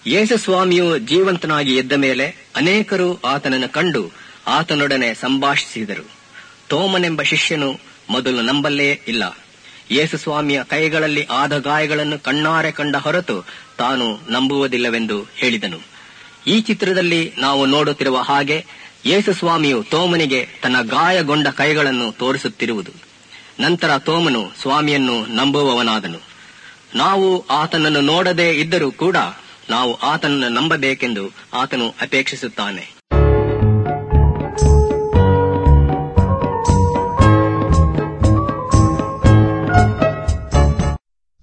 ಯೇಸು ಸ್ವಾಮಿಯು ಜೀವಂತನಾಗಿ ಎದ್ದ ಮೇಲೆ ಅನೇಕರು ಆತನನ್ನು ಕಂಡು ಆತನೊಡನೆ ಸಂಭಾಷಿಸಿದರು ತೋಮನೆಂಬ ಶಿಷ್ಯನು ಮೊದಲು ನಂಬಲ್ಲೇ ಇಲ್ಲ ಯೇಸು ಸ್ವಾಮಿಯ ಕೈಗಳಲ್ಲಿ ಆದ ಗಾಯಗಳನ್ನು ಕಣ್ಣಾರೆ ಕಂಡ ಹೊರತು ತಾನು ನಂಬುವುದಿಲ್ಲವೆಂದು ಹೇಳಿದನು ಈ ಚಿತ್ರದಲ್ಲಿ ನಾವು ನೋಡುತ್ತಿರುವ ಹಾಗೆ ಯೇಸು ಸ್ವಾಮಿಯು ತೋಮನಿಗೆ ತನ್ನ ಗಾಯಗೊಂಡ ಕೈಗಳನ್ನು ತೋರಿಸುತ್ತಿರುವುದು ನಂತರ ತೋಮನು ಸ್ವಾಮಿಯನ್ನು ನಂಬುವವನಾದನು ನಾವು ಆತನನ್ನು ನೋಡದೇ ಇದ್ದರೂ ಕೂಡ ನಾವು ಆತನನ್ನು ನಂಬಬೇಕೆಂದು ಆತನು ಅಪೇಕ್ಷಿಸುತ್ತಾನೆ